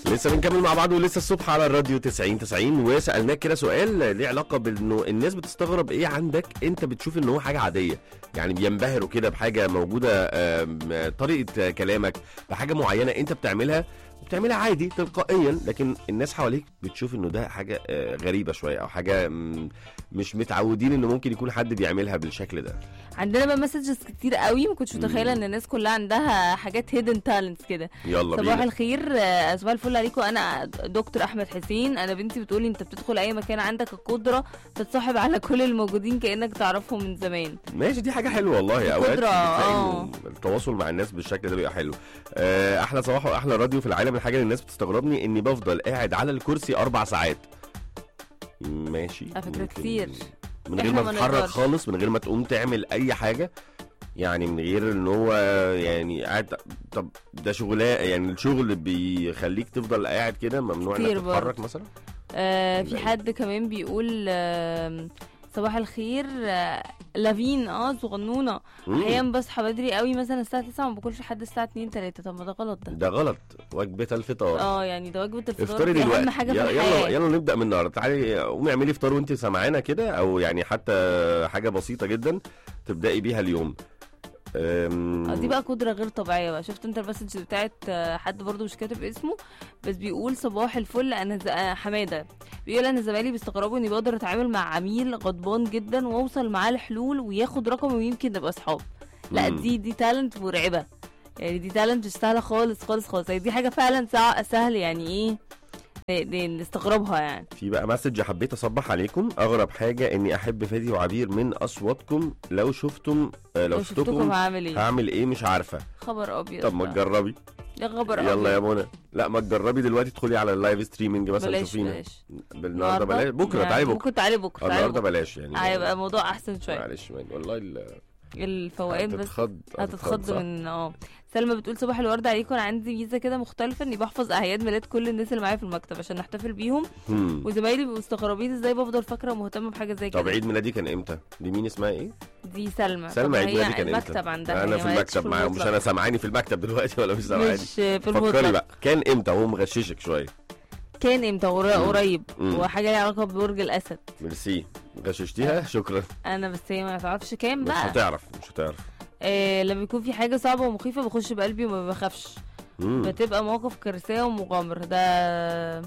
لسه بنكمل مع بعض ولسه الصبح على الراديو 90 90 وسالناك كده سؤال ليه علاقه بانه الناس بتستغرب ايه عندك انت بتشوف ان هو حاجه عاديه يعني بينبهروا كده بحاجه موجوده آم، طريقه كلامك بحاجه معينه انت بتعملها بتعملها عادي تلقائيا لكن الناس حواليك بتشوف انه ده حاجه آه، غريبه شويه او حاجه مم، مش متعودين انه ممكن يكون حد بيعملها بالشكل ده عندنا بقى مسجز كتير قوي ما كنتش متخيله ان الناس كلها عندها حاجات هيدن تالنتس كده يلا صباح بينا الخير آه، صباح الفل عليكم انا دكتور احمد حسين انا بنتي بتقولي انت بتدخل اي مكان عندك القدره تتصاحب على كل الموجودين كانك تعرفهم من زمان ماشي دي حاجه حلوه والله اوقات قدرة، بتلاقي آه. إن التواصل مع الناس بالشكل ده بيبقى حلو آه، احلى صباح واحلى راديو في العالم الحاجه اللي الناس بتستغربني اني بفضل قاعد على الكرسي اربع ساعات ماشي على فكرة ممكن كتير. من غير إحنا ما ما تتحرك نقدرش. خالص من غير ما تقوم تعمل اي حاجه يعني من غير ان هو يعني قاعد طب ده شغلاه يعني الشغل بيخليك تفضل قاعد كده ممنوع انك كتير تتحرك برضه. مثلا آه في لا. حد كمان بيقول آه صباح الخير آه لافين اه صغنونه مم. احيانا بصحى بدري قوي مثلا الساعه 9 ما باكلش لحد الساعه 2 3 طب ما ده غلط ده ده غلط وجبه الفطار اه يعني ده وجبه الفطار افطري دي دلوقتي اهم حاجه في يلا يلا, الحياه يلا نبدا من النهارده تعالي قومي اعملي فطار وانت سامعانا كده او يعني حتى حاجه بسيطه جدا تبداي بيها اليوم أم، آه، دي بقى قدره غير طبيعيه بقى شفت انت المسج بتاعت آه، حد برضو مش كاتب اسمه بس بيقول صباح الفل انا ز... آه، حماده بيقول انا زمايلي بيستغربوا اني بقدر اتعامل مع عميل غضبان جدا واوصل معاه لحلول وياخد رقمي ويمكن نبقى اصحاب لا مم. دي دي تالنت مرعبه يعني دي تالنت مش سهله خالص خالص خالص يعني دي حاجه فعلا سع- سهل يعني ايه ن- ن- نستغربها يعني في بقى مسج حبيت اصبح عليكم اغرب حاجه اني احب فادي وعبير من اصواتكم لو شفتم آه، لو لو شفتكم شفتكم هعمل ايه هعمل ايه مش عارفه خبر ابيض طب ما بقى. تجربي يا خبر يلا يا ابيض منى لا ما تجربي دلوقتي تدخلي على اللايف ستريمنج مثلا بلاش شوفينا بلاش النهارده بلاش بكره يعني تعالي بكره ممكن تعالي بكره تعالي النهارده بكره بلاش يعني هيبقى الموضوع احسن شويه معلش يعني والله ال- الفوائد بس هتتخض هتتخض صح؟ من اه سلمى بتقول صباح الورد عليكم انا عندي ميزه كده مختلفه اني بحفظ اعياد ميلاد كل الناس اللي معايا في المكتب عشان نحتفل بيهم هم. وزمايلي بيبقوا مستغربين ازاي بفضل فاكره ومهتمه بحاجه زي طب كده عيد ميلادي كان امتى؟ دي مين اسمها ايه؟ دي سلمى سلمى طب عيد هي ميلادي كان امتى؟ المكتب عندها انا هي في ما قالتش المكتب معاهم مش المطلق. انا سامعاني في المكتب دلوقتي ولا مش سامعاني؟ مش في فكري المطلق بقى كان امتى هو مغششك شويه كان امتى قرا- مم. قريب مم. وحاجه ليها علاقه ببرج الاسد ميرسي غششتيها شكرا انا بس هي ما تعرفش كام مش بقى هتعرف مش هتعرف آه لما يكون في حاجه صعبه ومخيفه بخش بقلبي وما بخافش مم. بتبقى موقف كارثيه ومغامر ده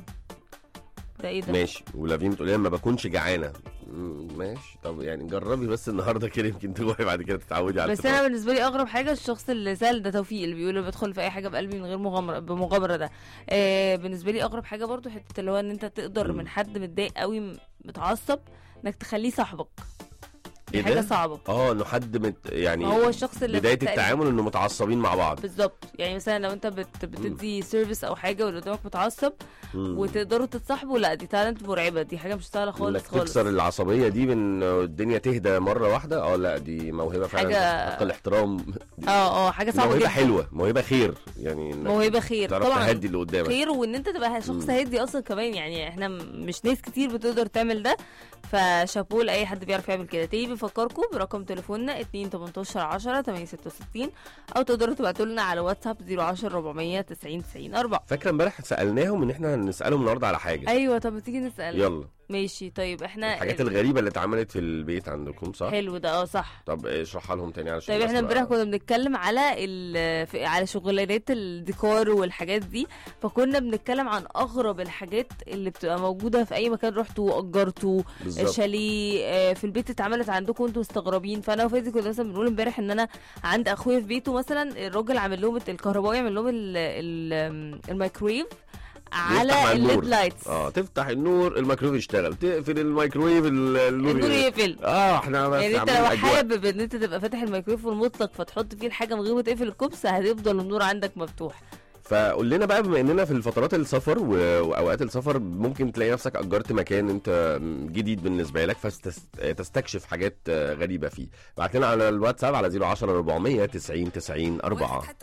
ده ايه ده ماشي ولافين بتقول لي ما بكونش جعانه مم، ماشي طب يعني جربي بس النهارده كده يمكن تروحي بعد كده تتعودي على بس الفطار. انا بالنسبه لي اغرب حاجه الشخص اللي سال ده توفيق اللي بيقول بدخل في اي حاجه بقلبي من غير مغامره بمغامره ده آه بالنسبه لي اغرب حاجه برضو حته اللي هو ان انت تقدر مم. من حد متضايق قوي م- متعصب انك تخليه صاحبك دي إيه حاجه ده؟ صعبه اه انه حد مت يعني ما هو الشخص اللي بدايه تقريباً- التعامل انه متعصبين مع بعض بالظبط يعني مثلا لو انت بت بتدي سيرفيس او حاجه واللي قدامك متعصب مم. وتقدروا تتصاحبوا لا دي تالنت مرعبه دي حاجه مش سهله خالص انك خالص تكسر العصبيه دي من الدنيا تهدى مره واحده اه لا دي موهبه فعلا حاجة- حق الاحترام اه اه حاجه صعبه موهبه جدا حلوه موهبه خير يعني انك موهبه خير تعرف طبعا تهدي اللي قدامك خير وان انت تبقى شخص مم. هادي اصلا كمان يعني احنا م- مش ناس كتير بتقدر تعمل ده فشابوه لاي حد بيعرف يعمل كده تاني بنفكركم برقم تليفوننا 2 18 10 866 او تقدروا تبعتوا لنا على واتساب 010 400 90 90 4 فاكره امبارح سالناهم ان احنا نسالهم النهارده على حاجه ايوه طب ما تيجي نسال يلا ماشي طيب احنا الحاجات الغريبه اللي اتعملت في البيت عندكم صح حلو ده اه صح طب اشرحها لهم تاني علشان طيب الناس احنا تبقى- امبارح كنا بنتكلم على ال في- على شغلانات الديكور والحاجات دي فكنا بنتكلم عن اغرب الحاجات اللي بتبقى موجوده في اي مكان رحتوا واجرتوا بالظبط شاليه آه، في البيت اتعملت عندكم وانتوا مستغربين فانا وفادي كنا مثلا بنقول امبارح ان انا عند اخويا في بيته مثلا الراجل عامل لهم الكهربائي عامل لهم ال- ال- الميكرويف على مع النور. الليد لايتس اه تفتح النور الميكرويف يشتغل تقفل الميكرويف ال- النور النور ي- يقفل اه احنا بس يعني انت عاملين لو أجواء. حابب ان انت تبقى فاتح الميكرويف المطلق فتحط فيه الحاجه من غير ما تقفل الكوبس هتفضل النور عندك مفتوح فقول لنا بقى بما اننا في الفترات السفر و- واوقات السفر ممكن تلاقي نفسك اجرت مكان انت جديد بالنسبه لك فتستكشف حاجات غريبه فيه بعت لنا على الواتساب على 010 400 90 90 4